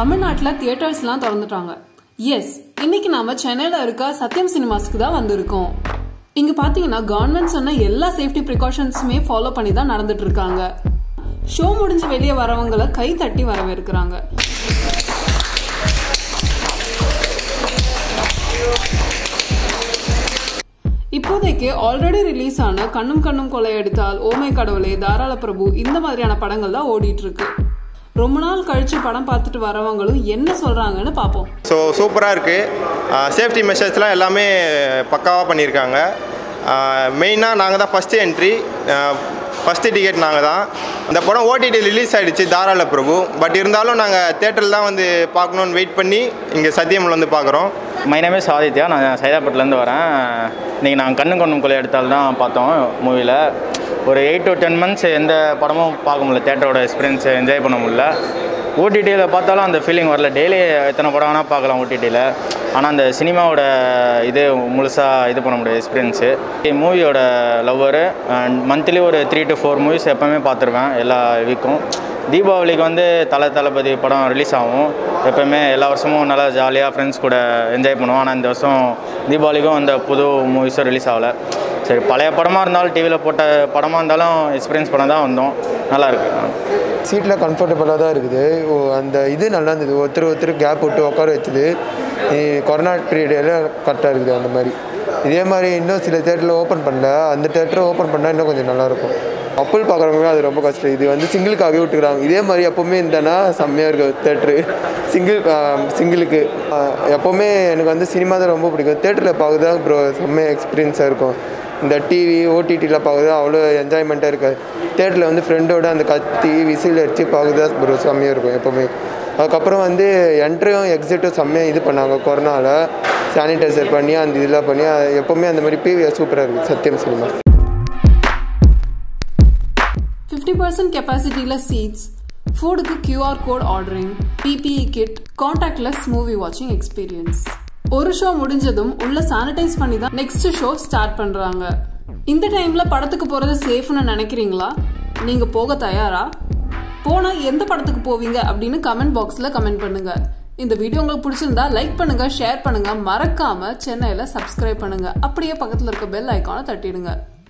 தமிழ்நாட்டில் தியேட்டர்ஸ்லாம் திறந்துட்டாங்க எஸ் இன்னைக்கு நாம சென்னையில இருக்க சத்யம் சினிமாஸ்க்கு தான் வந்திருக்கோம் இங்க பாத்தீங்கன்னா கவர்மெண்ட் சொன்ன எல்லா சேஃப்டி ப்ரிகாஷன்ஸுமே ஃபாலோ பண்ணி தான் நடந்துட்டு இருக்காங்க ஷோ முடிஞ்சு வெளியே வரவங்களை கை தட்டி வரவேற்கிறாங்க இப்போதைக்கு ஆல்ரெடி ரிலீஸ் ஆன கண்ணும் கண்ணும் கொள்ளையடித்தால் ஓமை கடவுளே தாராள பிரபு இந்த மாதிரியான படங்கள் தான் ஓடிட்டு இருக்கு ரொம்ப நாள் கழிச்சு படம் பார்த்துட்டு வரவங்களும் என்ன சொல்றாங்கன்னு பார்ப்போம் ஸோ சூப்பராக இருக்குது சேஃப்டி மெஷர்ஸ்லாம் எல்லாமே பக்காவாக பண்ணியிருக்காங்க மெயினாக நாங்கள் தான் ஃபஸ்ட்டு என்ட்ரி ஃபஸ்ட்டு டிக்கெட் நாங்கள் தான் இந்த படம் ஓடிடி ரிலீஸ் ஆகிடுச்சு தாராள பிரபு பட் இருந்தாலும் நாங்கள் தேட்டரில் தான் வந்து பார்க்கணுன்னு வெயிட் பண்ணி இங்கே சத்தியமில் வந்து பார்க்குறோம் மை நேம் இஸ் ஆதித்யா நான் சைதாப்பேட்டிலேருந்து வரேன் இன்றைக்கி நாங்கள் கண்ணு கொண்ணும் கொலை எடுத்தால் தான் பார்த்தோம் மூவியில் ஒரு எயிட் டு டென் மந்த்ஸ் எந்த படமும் பார்க்க முடியல தேட்டரோட எக்ஸ்பீரியன்ஸ் என்ஜாய் பண்ண முடியல ஓடிடியில் பார்த்தாலும் அந்த ஃபீலிங் வரல டெய்லி எத்தனை படம் வேணால் பார்க்கலாம் ஓடிடியில் ஆனால் அந்த சினிமாவோட இது முழுசாக இது பண்ண முடியாது எக்ஸ்பீரியன்ஸு மூவியோட லவ்வரு மந்த்லி ஒரு த்ரீ டு ஃபோர் மூவிஸ் எப்போவுமே பார்த்துருவேன் எல்லா வீக்கும் தீபாவளிக்கு வந்து தலை தளபதி படம் ரிலீஸ் ஆகும் எப்போவுமே எல்லா வருஷமும் நல்லா ஜாலியாக ஃப்ரெண்ட்ஸ் கூட என்ஜாய் பண்ணுவோம் ஆனால் இந்த வருஷம் தீபாவளிக்கும் அந்த புது மூவிஸும் ரிலீஸ் ஆகலை சரி பழைய படமாக இருந்தாலும் டிவியில் போட்ட படமாக இருந்தாலும் எக்ஸ்பீரியன்ஸ் பண்ண தான் வந்தோம் நல்லா இருக்கு சீட்டில் கம்ஃபர்டபுளாக தான் இருக்குது ஓ, அந்த இது நல்லா இருந்தது ஒருத்தர் ஒருத்தர் கேப் விட்டு உட்கார வச்சது இ- கொரோனா பீரியடில் கரெக்டாக இருக்குது அந்த மாதிரி இதே மாதிரி இன்னும் சில தேட்டரில் ஓப்பன் பண்ணல அந்த தேட்டரை ஓப்பன் பண்ணால் இன்னும் கொஞ்சம் நல்லாயிருக்கும் கப்பல் பார்க்குறவங்க அது ரொம்ப கஷ்டம் இது வந்து சிங்கிளுக்காகவே விட்டுக்கிறாங்க இதே மாதிரி எப்போவுமே இருந்தேன்னா செம்மையாக இருக்கும் தேட்ரு சிங்கிள் சிங்கிளுக்கு எப்போவுமே எனக்கு வந்து சினிமா தான் ரொம்ப பிடிக்கும் தேட்டரில் பார்க்குறது தான் ப்ரோ செம்மையாக எக்ஸ்பீரியன்ஸாக இருக்கும் இந்த டிவி ஓடிடியில் பார்க்குறது அவ்வளோ என்ஜாய்மெண்ட்டாக இருக்காது தேட்டரில் வந்து ஃப்ரெண்டோட அந்த கத்தி விசில் அடித்து பார்க்குறது தான் ப்ரோ செம்மையாக இருக்கும் எப்போவுமே அதுக்கப்புறம் வந்து என்ட்ரியும் எக்ஸிட்டும் செம்மையாக இது பண்ணாங்க கொரோனாவில் சானிடைசர் பண்ணி அந்த இதெல்லாம் பண்ணி அது எப்போவுமே அந்த மாதிரி பிவிஆர் சூப்பராக இருக்குது சத்யம் சினிமா ஃபிஃப்டி பர்சன்ட் கெப்பாசிட்டியில் சீட்ஸ் ஃபுட்டுக்கு QR code ordering PPE kit contactless movie வாட்சிங் எக்ஸ்பீரியன்ஸ் ஒரு ஷோ முடிஞ்சதும் உள்ள சானிடைஸ் பண்ணி தான் நெக்ஸ்ட் ஷோ ஸ்டார்ட் பண்றாங்க இந்த டைம்ல படத்துக்கு போறது சேஃப்னு நினைக்கிறீங்களா நீங்க போக தயாரா போனா எந்த படத்துக்கு போவீங்க அப்படின்னு கமெண்ட் பாக்ஸ்ல கமெண்ட் பண்ணுங்க இந்த வீடியோ உங்களுக்கு பிடிச்சிருந்தா லைக் பண்ணுங்க ஷேர் பண்ணுங்க மறக்காம சென்னையில சப்ஸ்கிரைப் பண்ணுங்க அப்படியே பக்கத்துல இருக்க பெல் ஐக்கானை தட்டிடுங்க